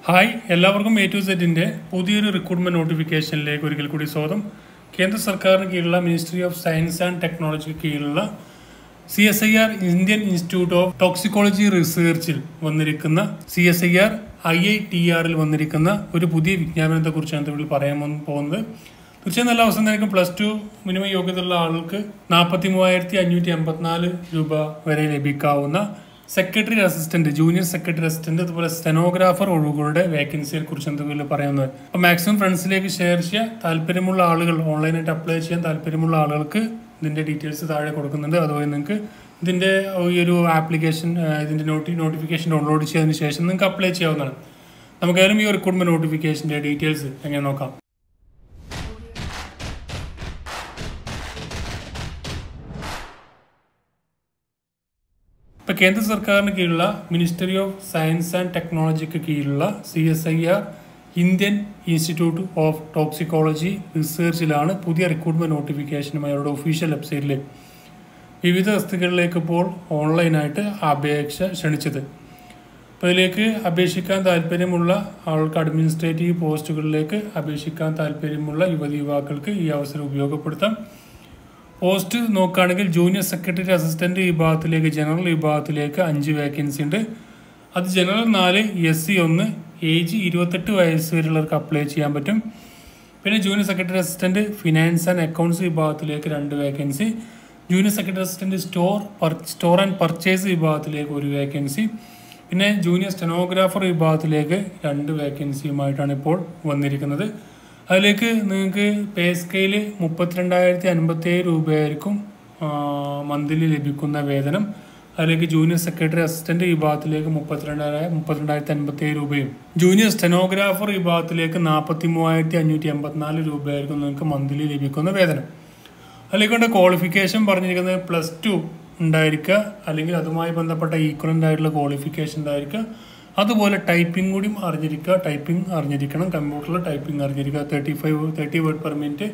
hi എല്ലാവർക്കും A to സെറ്റിന്റെ പുതിയൊരു റിക്രൂട്ട്മെന്റ് നോട്ടിഫിക്കേഷനിലേക്ക് ഒരിക്കൽ കൂടി സ്വാഗതം കേന്ദ്ര സർക്കാരിന് കീഴിലുള്ള മിനിസ്ട്രി ഓഫ് സയൻസ് ആൻഡ് ടെക്നോളജിക്ക് കീഴിലുള്ള C S I R Indian Institute of Toxicology റിസർച്ചിൽ വന്നിരിക്കുന്ന C S I R I I T ആറിൽ വന്നിരിക്കുന്ന ഒരു പുതിയ വിജ്ഞാപനത്തെക്കുറിച്ചാണ് ഇവിടെ പറയാൻ പോ- പോകുന്നത് തീർച്ചയായും നല്ല അവസരം തന്നെ പ്ലസ് ടു മിനിമം യോഗ്യതയുള്ള ആൾക്ക് നാൽപ്പത്തി മൂവായിരത്തി അഞ്ഞൂറ്റി എൺപത്തിനാല് രൂപ വരെ ലഭിക്കാവുന്ന secretary assistant junior secretary assistant അതുപോലെ സ്റ്റെനോഗ്രാഫർ ഒഴിവുകളുടെ വേക്കൻസിയെ കുറിച്ച് എന്തെങ്കിലും പറയുന്നത് അപ്പോൾ മാക്സിമം ഫ്രണ്ട്സിലേക്ക് ഷെയർ ചെയ്യുക താല്പര്യമുള്ള ആളുകൾ ഓൺലൈനായിട്ട് അപ്ലൈ ചെയ്യാൻ താല്പര്യമുള്ള ആളുകൾക്ക് ഇതിന്റെ ഡീറ്റെയിൽസ് താഴെ കൊടുക്കുന്നുണ്ട് അതുപോലെ നിങ്ങൾക്ക് ഇതിന്റെ ഈ ഒരു ആപ്ലിക്കേഷൻ ഇതിന്റെ നോട്ടി നോട്ടിഫിക്കേഷൻ ഡൗൺലോഡ് ചെയ്തതിന് ശേഷം നിങ്ങൾക്ക് അപ്ലൈ ചെയ്യാവുന്നതാണ് നമുക്കായാലും ഈ റിക്രൂട്ട്മെന്റ് നോട്ടിഫിക്കേഷന്റെ ഡീറ്റെയിൽസ് എങ്ങനെ നോക്കാം ഇപ്പൊ കേന്ദ്ര സർക്കാരിന് കീഴിലുള്ള മിനിസ്റ്ററി ഓഫ് സയൻസ് ആൻഡ് ടെക്നോളജിക്ക് കീഴിലുള്ള C S I R Indian Institute of Toxicology റിസർച്ചിലാണ് പുതിയ റിക്രൂട്ട്മെന്റ് നോട്ടിഫിക്കേഷനുമായി അവരുടെ ഒഫീഷ്യൽ വെബ്സൈറ്റിൽ വിവിധ തസ്തികകളിലേക്ക് ഇപ്പോൾ ഓൺലൈനായിട്ട് അപേക്ഷ ക്ഷണിച്ചത് അപ്പോൾ ഇതിലേക്ക് അപേക്ഷിക്കാൻ താല്പര്യമുള്ള ആൾക്ക് അഡ്മിനിസ്ട്രേറ്റീവ് പോസ്റ്റുകളിലേക്ക് അപേക്ഷിക്കാൻ താല്പര്യമുള്ള യുവതി യുവാക്കൾക്ക് ഈ അവസരം ഉപയോഗപ്പെടുത്താം പോസ്റ്റ് നോക്കുകയാണെങ്കിൽ ജൂനിയർ സെക്രട്ടറി അസിസ്റ്റന്റ് വിഭാഗത്തിലേക്ക് ജനറൽ വിഭാഗത്തിലേക്ക് അഞ്ച് വേക്കൻസി ഉണ്ട് അത് ജനറൽ നാല് എസ് സി ഒന്ന് ഏജ് ഇരുപത്തെട്ട് വയസ്സ് വരെയുള്ളവർക്ക് അപ്ലൈ ചെയ്യാൻ പറ്റും പിന്നെ junior secretary assistant finance and accounts വിഭാഗത്തിലേക്ക് രണ്ട് vacancy junior secretary assistant store store and purchase വിഭാഗത്തിലേക്ക് ഒരു വേക്കൻസി പിന്നെ ജൂനിയർ സ്റ്റെനോഗ്രാഫർ വിഭാഗത്തിലേക്ക് രണ്ട് വേക്കൻസിയുമായിട്ടാണ് ഇപ്പോൾ വന്നിരിക്കുന്നത് അതിലേക്ക് നിങ്ങൾക്ക് പേ സ്കെയിൽ മുപ്പത്തിരണ്ടായിരത്തി അൻപത്തി ഏഴ് രൂപയായിരിക്കും മന്ത്ലി ലഭിക്കുന്ന വേതനം അതിലേക്ക് ജൂനിയർ സെക്രട്ടറി അസിസ്റ്റന്റ് വിഭാഗത്തിലേക്ക് മുപ്പത്തിരണ്ടായിരം മുപ്പത്തിരണ്ടായിരത്തി അൻപത്തി ഏഴ് രൂപയും ജൂനിയർ സ്റ്റെനോഗ്രാഫർ വിഭാഗത്തിലേക്ക് നാൽപ്പത്തി മൂവായിരത്തി അഞ്ഞൂറ്റി എൺപത്തിനാല് രൂപയായിരിക്കും നിങ്ങൾക്ക് മന്ത്ലി ലഭിക്കുന്ന വേതനം അതിലേക്കൊണ്ട് ക്വാളിഫിക്കേഷൻ പറഞ്ഞിരിക്കുന്നത് പ്ലസ് ടു ഉണ്ടായിരിക്കുക അല്ലെങ്കിൽ അതുമായി ബന്ധപ്പെട്ട ഈക്വലൻ്റ് ആയിട്ടുള്ള ക്വാളിഫിക്കേഷൻ ഉണ്ടായിരിക്കുക അതുപോലെ ടൈപ്പിംഗ് കൂടിയും അറിഞ്ഞിരിക്കുക ടൈപ്പിംഗ് അറിഞ്ഞിരിക്കണം കമ്പ്യൂട്ടറിൽ ടൈപ്പിംഗ് അറിഞ്ഞിരിക്കുക thirty five thirty word per minute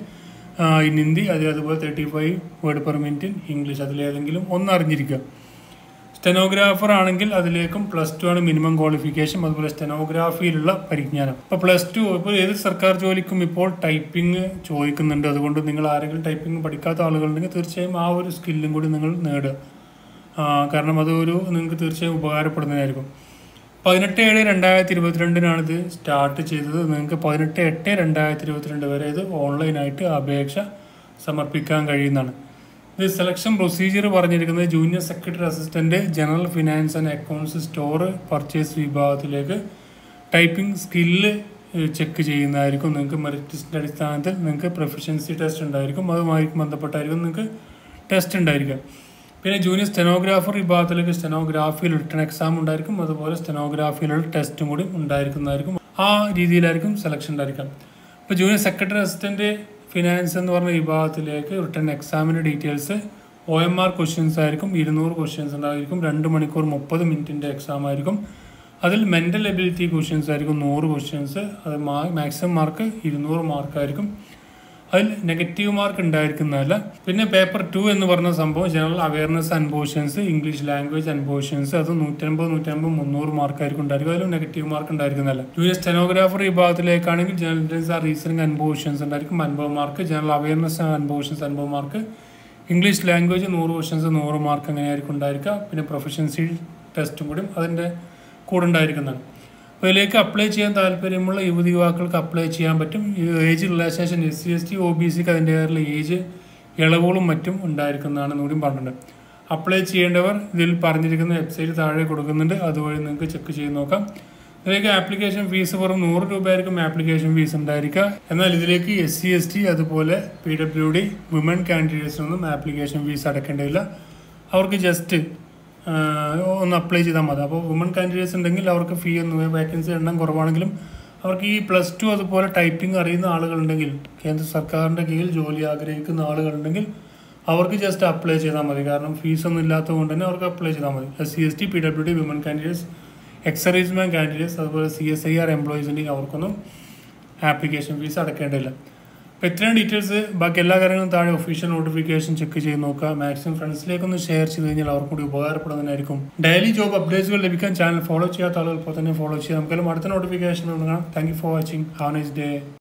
in Hindi അത് അതുപോലെ thirty five word per minute in English അതിലേതെങ്കിലും ഒന്ന് അറിഞ്ഞിരിക്കുക സ്റ്റെനോഗ്രാഫർ ആണെങ്കിൽ അതിലേക്കും പ്ലസ് ടു ആണ് മിനിമം ക്വാളിഫിക്കേഷൻ അതുപോലെ സ്റ്റെനോഗ്രാഫിയിലുള്ള പരിജ്ഞാനം ഇപ്പോൾ പ്ലസ് ടു ഇപ്പോൾ ഏത് സർക്കാർ ജോലിക്കും ഇപ്പോൾ ടൈപ്പിംഗ് ചോദിക്കുന്നുണ്ട് അതുകൊണ്ട് നിങ്ങൾ ആരെങ്കിലും ടൈപ്പിംഗ് പഠിക്കാത്ത ആളുകളുണ്ടെങ്കിൽ തീർച്ചയായും ആ ഒരു സ്കില്ലും കൂടി നിങ്ങൾ നേടുക ആ, കാരണം അത് ഒരു നിങ്ങൾക്ക് തീർച്ചയായും ഉപകാരപ്പെടുന്നതായിരിക്കും പതിനെട്ട് ഏഴ് രണ്ടായിരത്തി ഇരുപത്തിരണ്ടിനാണ് ഇത് സ്റ്റാർട്ട് ചെയ്തത് നിങ്ങൾക്ക് പതിനെട്ട് എട്ട് രണ്ടായിരത്തി ഇരുപത്തിരണ്ട് വരെ ഇത് ഓൺലൈനായിട്ട് അപേക്ഷ സമർപ്പിക്കാൻ കഴിയുന്നതാണ് ഇത് സെലക്ഷൻ പ്രൊസീജിയർ പറഞ്ഞിരിക്കുന്നത് junior secretary assistant general finance and accounts store purchase വിഭാഗത്തിലേക്ക് ടൈപ്പിംഗ് സ്കില്ല് ചെക്ക് ചെയ്യുന്നതായിരിക്കും നിങ്ങൾക്ക് മെറിറ്റ് ലിസ്റ്റിൻ്റെ അടിസ്ഥാനത്തിൽ നിങ്ങൾക്ക് പ്രൊഫഷൻസി ടെസ്റ്റ് ഉണ്ടായിരിക്കും അതുമായി ബന്ധപ്പെട്ടായിരിക്കും നിങ്ങൾക്ക് ടെസ്റ്റ് ഉണ്ടായിരിക്കുക പിന്നെ ജൂനിയർ സ്റ്റെനോഗ്രാഫർ വിഭാഗത്തിലേക്ക് സ്റ്റെനോഗ്രാഫിയിൽ റിട്ടേൺ എക്സാം ഉണ്ടായിരിക്കും അതുപോലെ സ്റ്റെനോഗ്രാഫിയിലുള്ള ടെസ്റ്റും കൂടി ഉണ്ടായിരിക്കുന്നതായിരിക്കും ആ രീതിയിലായിരിക്കും സെലക്ഷൻ ഉണ്ടായിരിക്കാം ഇപ്പോൾ ജൂനിയർ സെക്രട്ടറി അസിസ്റ്റന്റ് ഫിനാൻസ് എന്ന് പറഞ്ഞ വിഭാഗത്തിലേക്ക് റിട്ടേൺ എക്സാമിൻ്റെ details O M R questions ആയിരിക്കും ഇരുന്നൂറ് ക്വസ്റ്റ്യൻസ് ഉണ്ടായിരിക്കും രണ്ട് മണിക്കൂർ മുപ്പത് മിനിറ്റിൻ്റെ എക്സാം ആയിരിക്കും അതിൽ മെൻ്റൽ എബിലിറ്റി ക്വസ്റ്റ്യൻസ് ആയിരിക്കും നൂറ് ക്വസ്റ്റ്യൻസ് അത് മാക്സിമം മാർക്ക് ഇരുന്നൂറ് മാർക്കായിരിക്കും അതിൽ നെഗറ്റീവ് മാർക്ക് ഉണ്ടായിരിക്കുന്നതല്ല പിന്നെ പേപ്പർ ടു എന്ന് പറഞ്ഞ സംഭവം general awareness and portions English language and portions അത് നൂറ്റമ്പത് നൂറ്റമ്പത് മുന്നൂറ് മാർക്കായിരിക്കും ഉണ്ടായിരിക്കും അതിലും നെഗറ്റീവ് മാർക്ക് ഉണ്ടായിരിക്കുന്നതല്ല ജൂനിയർ സ്റ്റെനോഗ്രാഫർ വിഭാഗത്തിലേക്കാണെങ്കിൽ ജനറൽ റീസണിങ് ആൻഡ് പോർഷൻസ് ഉണ്ടായിരിക്കും അൻപത് mark general awareness and portions അൻപത് മാർക്ക് ഇംഗ്ലീഷ് ലാംഗ്വേജ് നൂറ് ക്വസ്റ്റൻസ് നൂറ് മാർക്ക് അങ്ങനെയായിരിക്കും ഉണ്ടായിരിക്കുക പിന്നെ പ്രൊഫഷൻസി ടെസ്റ്റും കൂടി അതിൻ്റെ കൂടെ ഉണ്ടായിരിക്കുന്നതാണ് അപ്പോൾ ഇതിലേക്ക് അപ്ലൈ ചെയ്യാൻ താല്പര്യമുള്ള യുവതി യുവാക്കൾക്ക് അപ്ലൈ ചെയ്യാൻ പറ്റും age relaxation S C S T O B സിക്ക് അതിൻ്റെതായിട്ടുള്ള ഏജ് ഇളവുകളും മറ്റും ഉണ്ടായിരിക്കുന്നതാണ് കൂടിയും പറഞ്ഞിട്ടുണ്ട് അപ്ലൈ ചെയ്യേണ്ടവർ ഇതിൽ പറഞ്ഞിരിക്കുന്ന വെബ്സൈറ്റ് താഴെ കൊടുക്കുന്നുണ്ട് അതുവഴി നിങ്ങൾക്ക് ചെക്ക് ചെയ്ത് നോക്കാം ഇതിലേക്ക് ആപ്ലിക്കേഷൻ ഫീസ് വെറും നൂറ് രൂപയായിരിക്കും ആപ്ലിക്കേഷൻ ഫീസ് ഉണ്ടായിരിക്കുക എന്നാൽ ഇതിലേക്ക് എസ് സി എസ് ടി അതുപോലെ പി ഡബ്ല്യു ഡി വുമൻ കാൻഡിഡേറ്റ്സിനൊന്നും ആപ്ലിക്കേഷൻ ഫീസ് അടക്കേണ്ടതില്ല അവർക്ക് ജസ്റ്റ് ഒന്ന് അപ്ലൈ ചെയ്താൽ മതി അപ്പോൾ വുമൺ കാൻഡിഡേറ്റ്സ് ഉണ്ടെങ്കിൽ അവർക്ക് ഫീ ഒന്നും വേക്കൻസി എണ്ണം കുറവാണെങ്കിലും അവർക്ക് ഈ പ്ലസ് ടു അതുപോലെ ടൈപ്പിംഗ് അറിയുന്ന ആളുകളുണ്ടെങ്കിൽ കേന്ദ്ര സർക്കാരിൻ്റെ കീഴിൽ ജോലി ആഗ്രഹിക്കുന്ന ആളുകളുണ്ടെങ്കിൽ അവർക്ക് ജസ്റ്റ് അപ്ലൈ ചെയ്താൽ മതി കാരണം ഫീസ് ഒന്നും ഇല്ലാത്തത് കൊണ്ട് തന്നെ അവർക്ക് അപ്ലൈ ചെയ്താൽ മതി S C S T P W D women candidates ex serviceman candidates അതുപോലെ C S I R employees ഉണ്ടെങ്കിൽ അവർക്കൊന്നും ആപ്ലിക്കേഷൻ ഫീസ് അടക്കേണ്ടതില്ല അപ്പോൾ ഇത്രയും ഡീറ്റെയിൽസ് ബാക്കി എല്ലാ കാര്യങ്ങളും താഴെ ഒഫീഷ്യൽ നോട്ടിഫിക്കേഷൻ ചെക്ക് ചെയ്ത് നോക്കുക മാക്സിമം ഫ്രണ്ട്സിലേക്കൊന്ന് ഷെയർ ചെയ്ത് കഴിഞ്ഞാൽ അവർക്ക് കൂടി ഉപകാരപ്പെടുന്നതായിരിക്കും ഡെയിലി ജോബ് അപ്ഡേറ്റ്സുകൾ ലഭിക്കാൻ ചാനൽ ഫോളോ ചെയ്യാത്ത ആളുകൾ ഇപ്പോൾ തന്നെ ഫോളോ ചെയ്യാം നമുക്കെല്ലാം അടുത്ത നോട്ടിഫിക്കേഷൻ കാണാം thank you for watching have nice day